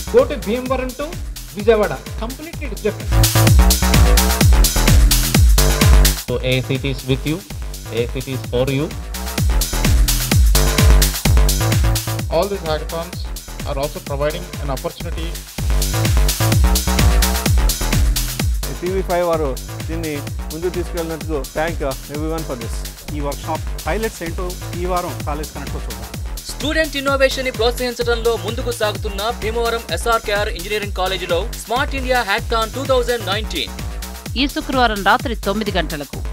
Go to Bhimvaram to Vijayawada. Completely different. So AICT is with you, AICT is for you. All these hackathons are also providing an opportunity TV five వారు దీన్ని ముందుకు తీసుకెళ్ళినందుకు thank everyone for this ఈ workshop highlights ఏంటో ఈ వారం college కనెక్ట్లో చూద్దాం student innovation ని ప్రోత్సహించడంలో ముందుకు సాగుతున్న భీమవరం ఎస్ఆర్కేఆర్ ఇంజనీరింగ్ కాలేజీలో smart India hackathon two thousand nineteen ఈ శుక్రవారం రాత్రి తొమ్మిది గంటలకు